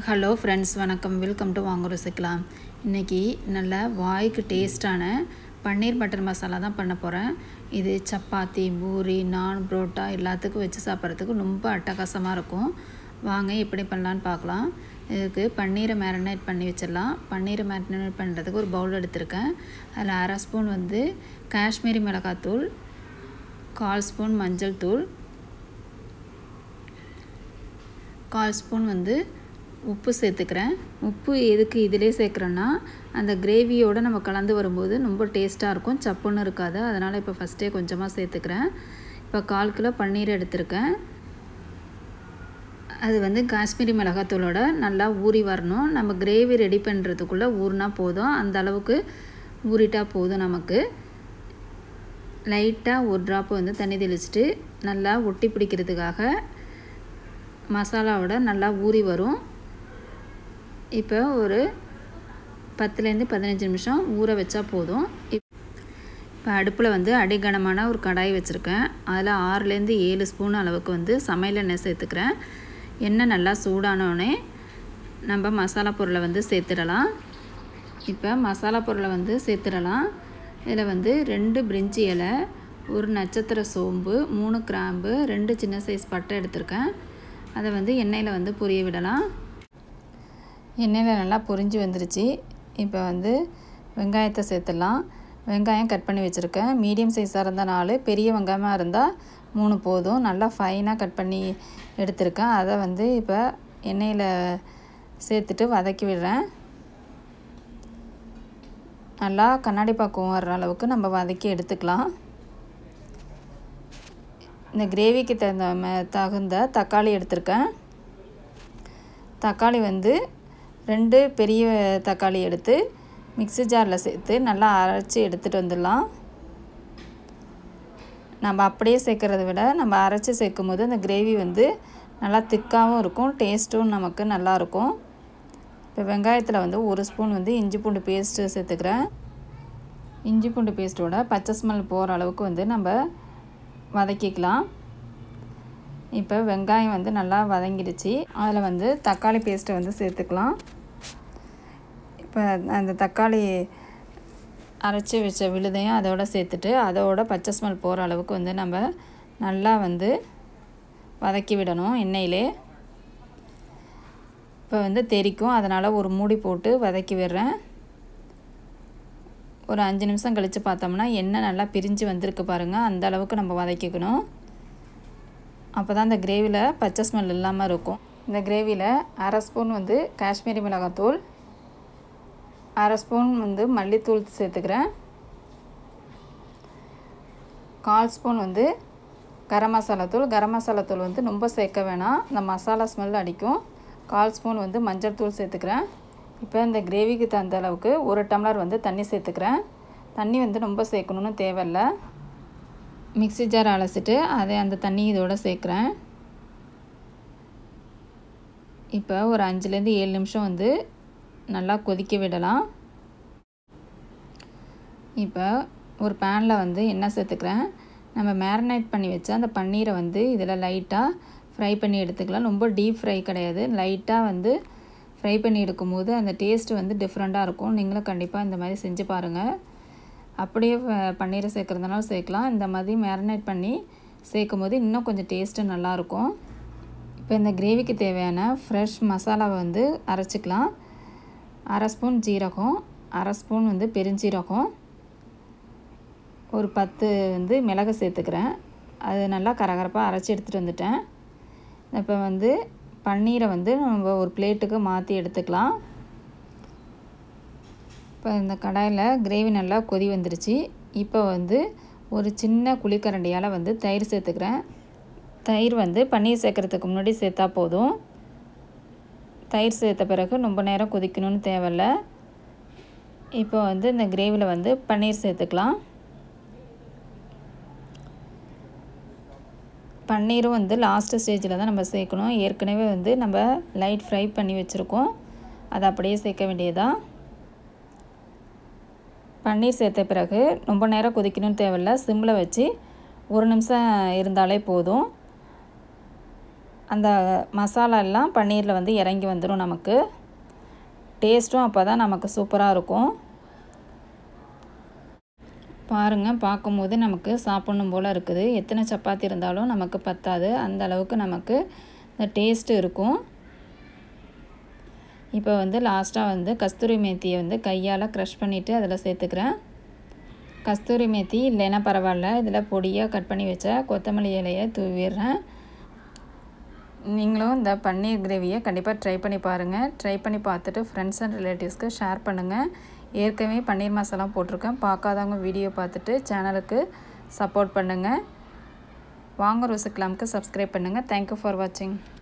hello friends வணக்கம் welcome to Vaanga Rusikkalam இன்றைக்கி நல்ல வாய்க்கு டேஸ்டான பன்னீர் பட்டர் மசாலா தான் பண்ண போகிறேன் இது சப்பாத்தி பூரி நான் புரோட்டா எல்லாத்துக்கும் வச்சு சாப்பிட்றதுக்கு ரொம்ப அட்டகாசமாக இருக்கும் வாங்க எப்படி பண்ணலான்னு பார்க்கலாம் இதுக்கு பன்னீரை மேரினேட் பண்ணி வச்சிடலாம் பன்னீரை மேரினேட் பண்ணுறதுக்கு ஒரு பவுல் எடுத்திருக்கேன் அதில் அரை ஸ்பூன் வந்து காஷ்மீரி மிளகாத்தூள் கால் ஸ்பூன் மஞ்சள் தூள் கால் ஸ்பூன் வந்து உப்பு சேர்த்துக்கிறேன் உப்பு எதுக்கு இதிலே சேர்க்குறேன்னா அந்த கிரேவியோடு நம்ம கலந்து வரும்போது ரொம்ப டேஸ்ட்டாக இருக்கும் சப்புன்னு இருக்காது அதனால் இப்போ ஃபஸ்ட்டே கொஞ்சமாக சேர்த்துக்கிறேன் இப்போ கால் கிலோ பன்னீர் எடுத்திருக்கேன் அது வந்து காஷ்மீரி மிளகாத்தூளோட நல்லா ஊறி வரணும் நம்ம கிரேவி ரெடி பண்ணுறதுக்குள்ளே ஊறினா போதும் அந்த அளவுக்கு ஊறிட்டா போதும் நமக்கு லைட்டாக ஒரு ட்ராப் வந்து தண்ணி தெளிச்சிட்டு நல்லா ஒட்டி பிடிக்கிறதுக்காக மசாலாவோட நல்லா ஊறி வரும் இப்போ ஒரு பத்துலேருந்து பதினஞ்சு நிமிஷம் ஊற வச்சா போதும் இப்போ அடுப்பில் வந்து அடிகனமான ஒரு கடாய் வச்சுருக்கேன் அதில் ஆறுலேருந்து ஏழு ஸ்பூன் அளவுக்கு வந்து சமையல் எண்ணெய் சேர்த்துக்கிறேன் எண்ணெய் நல்லா சூடானோடனே நம்ம மசாலா பொருளை வந்து சேர்த்துடலாம் இப்போ மசாலா பொருளை வந்து சேர்த்துடலாம் இதில் வந்து ரெண்டு பிரிஞ்சி இலை ஒரு நட்சத்திர சோம்பு மூணு கிராம்பு ரெண்டு சின்ன சைஸ் பட்டை எடுத்திருக்கேன் அதை வந்து எண்ணெயில் வந்து பொரிய விடலாம் எண்ணெயில் நல்லா பொரிஞ்சு வந்துருச்சு இப்போ வந்து வெங்காயத்தை சேர்த்துடலாம் வெங்காயம் கட் பண்ணி வச்சுருக்கேன் மீடியம் சைஸாக இருந்தால் நாலு பெரிய வெங்காயமாக இருந்தால் மூணு போதும் நல்லா ஃபைனாக கட் பண்ணி எடுத்திருக்கேன் அதை வந்து இப்போ எண்ணெயில் சேர்த்துட்டு வதக்கி விடுறேன் நல்லா கண்ணாடி பக்குவம் வர்ற அளவுக்கு நம்ம வதக்கி எடுத்துக்கலாம் இந்த கிரேவிக்கு தகுந்த தகுந்த தக்காளி எடுத்திருக்கேன் தக்காளி வந்து ரெண்டு பெரிய தக்காளி எடுத்து மிக்ஸி ஜாரில் சேர்த்து நல்லா அரைச்சி எடுத்துகிட்டு வந்துடலாம் நம்ம அப்படியே சேர்க்குறத விட நம்ம அரைச்சி சேர்க்கும் போது அந்த கிரேவி வந்து நல்லா திக்காகவும் இருக்கும் டேஸ்ட்டும் நமக்கு நல்லாயிருக்கும் இப்போ வெங்காயத்தில் வந்து ஒரு ஸ்பூன் வந்து இஞ்சி பூண்டு பேஸ்ட்டு சேர்த்துக்கிறேன் இஞ்சி பூண்டு பேஸ்ட்டோட பச்சை ஸ்மெல் போகிற அளவுக்கு வந்து நம்ம வதக்கிக்கலாம் இப்போ வெங்காயம் வந்து நல்லா வதங்கிடுச்சு அதில் வந்து தக்காளி பேஸ்ட்டை வந்து சேர்த்துக்கலாம் இப்போ அந்த தக்காளி அரைச்சி வச்ச விழுதையும் அதோட சேர்த்துட்டு அதோட பச்சை ஸ்மெல் போகிற அளவுக்கு வந்து நம்ம நல்லா வந்து வதக்கி விடணும் எண்ணெயிலே இப்போ வந்து தெரிக்கும் அதனால் ஒரு மூடி போட்டு வதக்கி விடுறேன் ஒரு அஞ்சு நிமிஷம் கழித்து பார்த்தோம்னா எண்ணெய் நல்லா பிரிஞ்சு வந்திருக்கு பாருங்கள் அந்த அளவுக்கு நம்ம வதக்கிக்கணும் அப்போ தான் இந்த கிரேவியில் பச்சை ஸ்மெல் இல்லாமல் இருக்கும் இந்த கிரேவியில் அரை ஸ்பூன் வந்து காஷ்மீரி மிளகாத்தூள் அரை ஸ்பூன் வந்து மல்லித்தூள் சேர்த்துக்கிறேன் கால் ஸ்பூன் வந்து கரம் மசாலா தூள் கரம் மசாலா தூள் வந்து ரொம்ப சேர்க்க வேணாம் இந்த மசாலா ஸ்மெல் அடிக்கும் கால் ஸ்பூன் வந்து மஞ்சள் தூள் சேர்த்துக்கிறேன் இப்போ இந்த கிரேவிக்கு தகுந்த அளவுக்கு ஒரு டம்ளர் வந்து தண்ணி சேர்த்துக்கிறேன் தண்ணி வந்து ரொம்ப சேர்க்கணுன்னு தேவையில்லை மிக்ஸி ஜார் அலசிட்டு அதை அந்த தண்ணி இதோடு சேர்க்குறேன் இப்போ ஒரு அஞ்சுலேருந்து ஏழு நிமிஷம் வந்து நல்லா கொதிக்க விடலாம் இப்போ ஒரு பேனில் வந்து எண்ணெய் சேர்த்துக்கிறேன் நம்ம மேரினேட் பண்ணி வச்ச அந்த பன்னீரை வந்து இதில் லைட்டாக ஃப்ரை பண்ணி எடுத்துக்கலாம் ரொம்ப டீப் ஃப்ரை கிடையாது லைட்டாக வந்து ஃப்ரை பண்ணி எடுக்கும்போது அந்த டேஸ்ட் வந்து டிஃப்ரெண்ட்டாக இருக்கும் நீங்களும் கண்டிப்பாக இந்த மாதிரி செஞ்சு பாருங்கள் அப்படியே பன்னீரை சேர்க்குறதுனால சேர்க்கலாம் இந்த மாதிரி மேரினேட் பண்ணி சேர்க்கும் போது இன்னும் கொஞ்சம் டேஸ்ட்டு நல்லாயிருக்கும் இப்போ இந்த கிரேவிக்கு தேவையான ஃப்ரெஷ் மசாலாவை வந்து அரைச்சிக்கலாம் அரை ஸ்பூன் ஜீரகம் அரை ஸ்பூன் வந்து பெருஞ்சீரகம் ஒரு பத்து வந்து மிளகு சேர்த்துக்கிறேன் அது நல்லா கரகரப்பாக அரைச்சி எடுத்துகிட்டு வந்துட்டேன் இப்போ வந்து பன்னீரை வந்து நம்ம ஒரு பிளேட்டுக்கு மாற்றி எடுத்துக்கலாம் இப்போ இந்த கடாயில் கிரேவி நல்லா கொதி வந்துருச்சு இப்போ வந்து ஒரு சின்ன குழிக்கரண்டியால் வந்து தயிர் சேர்த்துக்கிறேன் தயிர் வந்து பன்னீர் சேர்க்குறதுக்கு முன்னாடி சேர்த்தா போதும் தயிர் சேர்த்த பிறகு ரொம்ப நேரம் கொதிக்கணும்னு தேவையில்ல இப்போ வந்து இந்த கிரேவியில் வந்து பன்னீர் சேர்த்துக்கலாம் பன்னீரும் வந்து லாஸ்ட்டு ஸ்டேஜில் தான் நம்ம சேர்க்கணும் ஏற்கனவே வந்து நம்ம லைட் ஃப்ரை பண்ணி வச்சுருக்கோம் அதை அப்படியே சேர்க்க வேண்டியதான் பன்னீர் சேர்த்த பிறகு ரொம்ப நேரம் கொதிக்கணும்னு தேவையில்ல சிம்மில் வச்சு ஒரு நிமிஷம் இருந்தாலே போதும் அந்த மசாலா எல்லாம் பன்னீரில் வந்து இறங்கி வந்துடும் நமக்கு டேஸ்ட்டும் அப்போ தான் நமக்கு சூப்பராக இருக்கும் பாருங்கள் பார்க்கும்போது நமக்கு சாப்பிட்ணும் போல் இருக்குது எத்தனை சப்பாத்தி இருந்தாலும் நமக்கு பத்தாது அந்த அளவுக்கு நமக்கு இந்த டேஸ்ட்டு இருக்கும் இப்போ வந்து லாஸ்ட்டாக வந்து கஸ்தூரி மேத்தியை வந்து கையால் க்ரஷ் பண்ணிவிட்டு அதில் சேர்த்துக்கிறேன் கஸ்தூரி மேத்தி இல்லைன்னா பரவாயில்ல இதில் பொடியாக கட் பண்ணி வச்ச கொத்தமல்லி இலையை தூவிடுறேன் நீங்களும் இந்த பன்னீர் கிரேவியை கண்டிப்பாக ட்ரை பண்ணி பாருங்கள் ட்ரை பண்ணி பார்த்துட்டு ஃப்ரெண்ட்ஸ் அண்ட் ரிலேட்டிவ்ஸ்க்கு ஷேர் பண்ணுங்கள் ஏற்கனவே பன்னீர் மசாலா போட்டிருக்கேன் பார்க்காதவங்க வீடியோ பார்த்துட்டு சேனலுக்கு சப்போர்ட் பண்ணுங்கள் வாங்க ருசிக்கலாமுக்கு சப்ஸ்கிரைப் பண்ணுங்கள் தேங்க்யூ ஃபார் வாட்சிங்